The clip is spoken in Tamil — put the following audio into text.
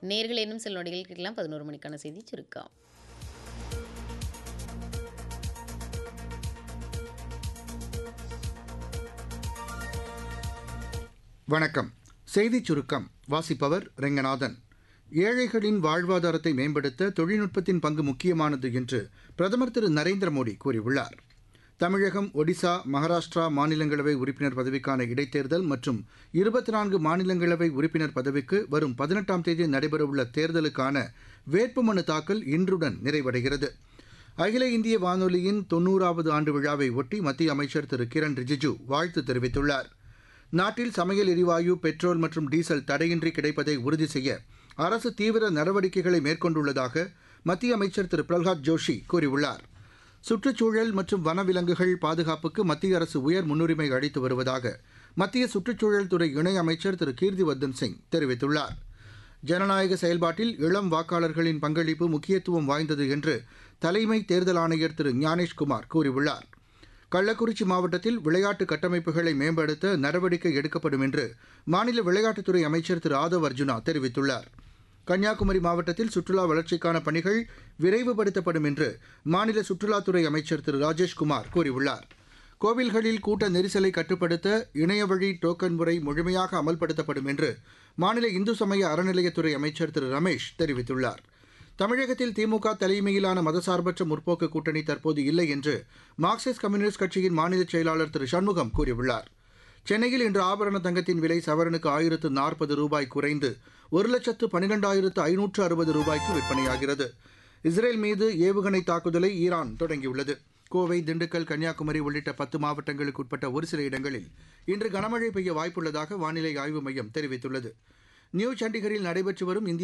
நேர்கள் இன்னும் சில நொடிகள் கேட்கலாம் பதினோரு மணிக்கான செய்தி சுருக்கம் வணக்கம் செய்திச் சுருக்கம் வாசிப்பவர் ரெங்கநாதன் ஏழைகளின் வாழ்வாதாரத்தை மேம்படுத்த தொழில்நுட்பத்தின் பங்கு முக்கியமானது என்று பிரதமர் திரு நரேந்திர மோடி கூறியுள்ளார் தமிழகம் ஒடிசா மகாராஷ்டிரா மாநிலங்களவை உறுப்பினர் பதவிக்கான இடைத்தேர்தல் மற்றும் இருபத்தி நான்கு மாநிலங்களவை உறுப்பினர் பதவிக்கு வரும் பதினெட்டாம் தேதி நடைபெறவுள்ள தேர்தலுக்கான வேட்புமனு தாக்கல் இன்றுடன் நிறைவடைகிறது அகில இந்திய வானொலியின் தொன்னூறாவது ஆண்டு விழாவை ஒட்டி மத்திய அமைச்சர் திரு கிரண் ரிஜிஜு வாழ்த்து தெரிவித்துள்ளார் நாட்டில் சமையல் எரிவாயு பெட்ரோல் மற்றும் டீசல் தடையின்றி கிடைப்பதை உறுதி செய்ய அரசு தீவிர நடவடிக்கைகளை மேற்கொண்டுள்ளதாக மத்திய அமைச்சர் திரு பிரல்ஹாத் ஜோஷி கூறியுள்ளார் சுற்றுச்சூழல் மற்றும் வனவிலங்குகள் பாதுகாப்புக்கு மத்திய அரசு உயர் முன்னுரிமை அளித்து வருவதாக மத்திய சுற்றுச்சூழல் துறை இணையமைச்சர் திரு கீர்த்திவர்தன் சிங் தெரிவித்துள்ளார் ஜனநாயக செயல்பாட்டில் இளம் வாக்காளர்களின் பங்களிப்பு முக்கியத்துவம் வாய்ந்தது என்று தலைமை தேர்தல் ஆணையர் திரு ஞானேஷ்குமார் கூறியுள்ளார் கள்ளக்குறிச்சி மாவட்டத்தில் விளையாட்டு கட்டமைப்புகளை மேம்படுத்த நடவடிக்கை எடுக்கப்படும் என்று மாநில விளையாட்டுத்துறை அமைச்சர் திரு ஆதவ் அர்ஜுனா தெரிவித்துள்ளார் கன்னியாகுமரி மாவட்டத்தில் சுற்றுலா வளர்ச்சிக்கான பணிகள் விரைவுபடுத்தப்படும் என்று மாநில சுற்றுலாத்துறை அமைச்சர் திரு ராஜேஷ்குமார் கூறியுள்ளார் கோவில்களில் கூட்ட நெரிசலை கட்டுப்படுத்த இணையவழி டோக்கன் முறை முழுமையாக அமல்படுத்தப்படும் என்று மாநில இந்து சமய அறநிலையத்துறை அமைச்சர் திரு ரமேஷ் தெரிவித்துள்ளார் தமிழகத்தில் திமுக தலைமையிலான மதசார்பற்ற முற்போக்கு கூட்டணி தற்போது இல்லை என்று மார்க்சிஸ்ட் கம்யூனிஸ்ட் கட்சியின் மாநில செயலாளர் திரு சண்முகம் கூறியுள்ளார் சென்னையில் இன்று ஆபரண தங்கத்தின் விலை சவரனுக்கு ஆயிரத்து நாற்பது ரூபாய் குறைந்து ஒரு லட்சத்து பன்னிரெண்டாயிரத்து ஐநூற்று அறுபது ரூபாய்க்கு விற்பனையாகிறது இஸ்ரேல் மீது ஏவுகணை தாக்குதலை ஈரான் தொடங்கியுள்ளது கோவை திண்டுக்கல் கன்னியாகுமரி உள்ளிட்ட பத்து மாவட்டங்களுக்கு உட்பட்ட ஒரு சில இடங்களில் இன்று கனமழை பெய்ய வாய்ப்புள்ளதாக வானிலை ஆய்வு மையம் தெரிவித்துள்ளது நியூ சண்டிகரில் நடைபெற்று வரும் இந்திய